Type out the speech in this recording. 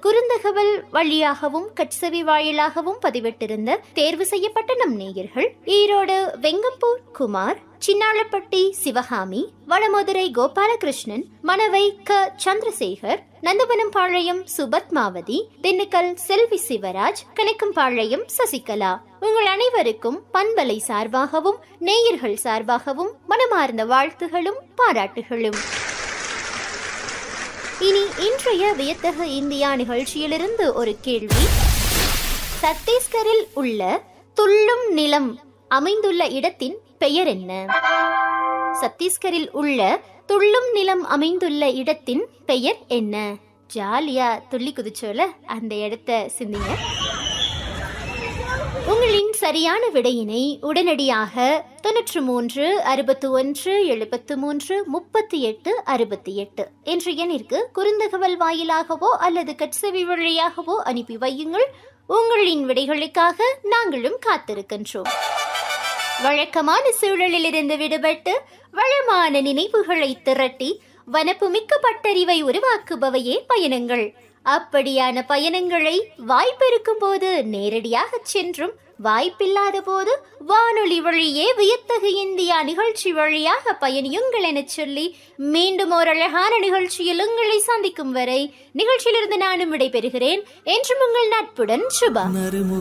குறுந்தகவல் வழியாகவும் கட்சவி வாயிலாகவும் பதிவிட்டிருந்த தேர்வு செய்யப்பட்ட நம் நேயர்கள் ஈரோடு வெங்கம்பூர் குமார் சின்னாளப்பட்டி சிவகாமி வடமதுரை கோபாலகிருஷ்ணன் மணவை க சந்திரசேகர் நந்தவனம் பாளையம் சுபத்மாவதி திண்டுக்கல் செல்வி சிவராஜ் கணக்கம்பாளையம் சசிகலா உங்கள் அனைவருக்கும் பண்பலை சார்பாகவும் நேயர்கள் சார்பாகவும் மனமார்ந்த வாழ்த்துகளும் பாராட்டுகளும் இனி இன்றைய வியத்தகு இந்தியா நிகழ்ச்சியிலிருந்து ஒரு கேள்வி சத்தீஸ்கரில் உள்ள துள்ளும் நிலம் அமைந்துள்ள இடத்தின் பெயர் என்ன சத்தீஸ்கரில் உள்ள துள்ளும் நிலம் அமைந்துள்ள இடத்தின் பெயர் என்ன ஜாலியா துள்ளி குதிச்சோல அந்த இடத்த சிந்திங்க உங்களின் சரியான விடையினை உடனடியாக தொன்னூற்று மூன்று அறுபத்து ஒன்று எழுபத்து மூன்று முப்பத்தி எட்டு அறுபத்தி எட்டு என்ற எண்ணிற்கு குறுந்தகவல் வாயிலாகவோ அல்லது கட்செவி வழியாகவோ அனுப்பி வையுங்கள் உங்களின் விடைகளுக்காக நாங்களும் காத்திருக்கின்றோம் வழக்கமான சூழலிலிருந்து விடுபட்டு வளமான நினைவுகளை திரட்டி வனப்புமிக்க பட்டறிவை உருவாக்குபவையே பயணங்கள் அப்படியான பயணங்களை வாய்ப்பிருக்கும் போது நேரடியாக சென்றும் வாய்ப்பில்லாத போது வானொலி வழியே வியத்தகு இந்தியா நிகழ்ச்சி வழியாக பயணியுங்கள் எனச் சொல்லி மீண்டும் ஒரு அழகான நிகழ்ச்சியில் உங்களை சந்திக்கும் வரை நிகழ்ச்சியிலிருந்து நானும் விடைபெறுகிறேன் என்றும் உங்கள் நட்புடன் சுபா நறுமுக